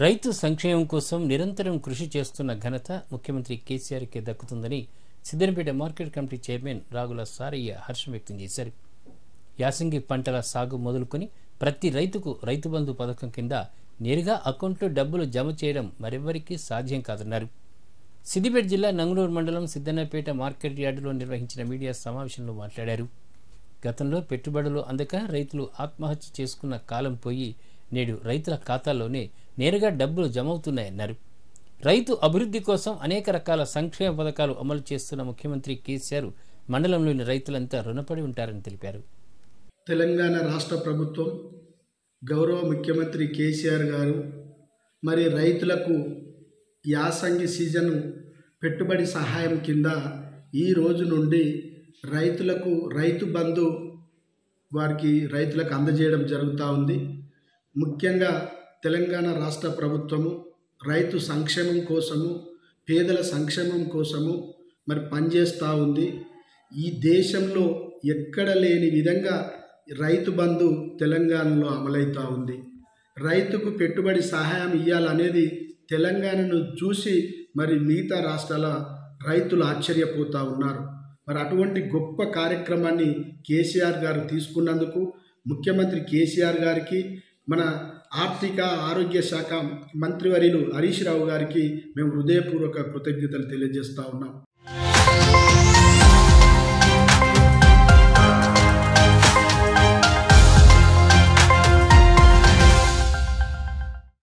రైతు సంక్షేమం కోసం నిరంతరం కృషి చేస్తున్న ఘనత ముఖ్యమంత్రి కేసీఆర్కే దక్కుతుందని Siddanapeta market committee chairman Ragula Sarayya హర్షం వ్యక్తం చేశారు యాసంగి పంటల సాగు మొదలుకొని ప్రతి రైతుకు రైతు బంధు పథకం కింద నేరుగా అకౌంట్లో డబ్బులు జమ చేయడం మరెవ్వరికీ సాధ్యం కాదన్నారు సిద్దిపేట జిల్లా నంగునూరు మండలం సిద్దన్నపేట మార్కెట్ యార్డులో నిర్వహించిన మీడియా సమావేశంలో మాట్లాడారు గతంలో పెట్టుబడులు అందక రైతులు ఆత్మహత్య చేసుకున్న కాలం పోయి నేడు రైతుల ఖాతాల్లోనే నేరుగా డబ్బులు జమవుతున్నాయన్నారు రైతు అభివృద్ధి కోసం అనేక రకాల సంక్షేమ పథకాలు అమలు చేస్తున్న ముఖ్యమంత్రి కేసీఆర్ మండలంలోని రైతులంతా రుణపడి ఉంటారని తెలిపారు తెలంగాణ రాష్ట్ర ప్రభుత్వం గౌరవ ముఖ్యమంత్రి కేసీఆర్ గారు మరి రైతులకు యాసంగి సీజన్ పెట్టుబడి సహాయం కింద ఈ రోజు నుండి రైతులకు రైతు బంధు వారికి రైతులకు అందజేయడం జరుగుతూ ఉంది ముఖ్యంగా తెలంగాణ రాష్ట్ర ప్రభుత్వము రైతు సంక్షేమం కోసము పేదల సంక్షేమం కోసము మరి పనిచేస్తూ ఉంది ఈ దేశంలో ఎక్కడ లేని విధంగా రైతు బంధు తెలంగాణలో అమలవుతూ ఉంది రైతుకు పెట్టుబడి సహాయం ఇవ్వాలనేది తెలంగాణను చూసి మరి మిగతా రాష్ట్రాల రైతులు ఆశ్చర్యపోతూ ఉన్నారు మరి అటువంటి గొప్ప కార్యక్రమాన్ని కేసీఆర్ గారు తీసుకున్నందుకు ముఖ్యమంత్రి కేసీఆర్ గారికి మన ఆర్థిక ఆరోగ్య శాఖ మంత్రివర్యులు హరీష్ రావు గారికి మేము హృదయపూర్వక కృతజ్ఞతలు తెలియజేస్తా ఉన్నాం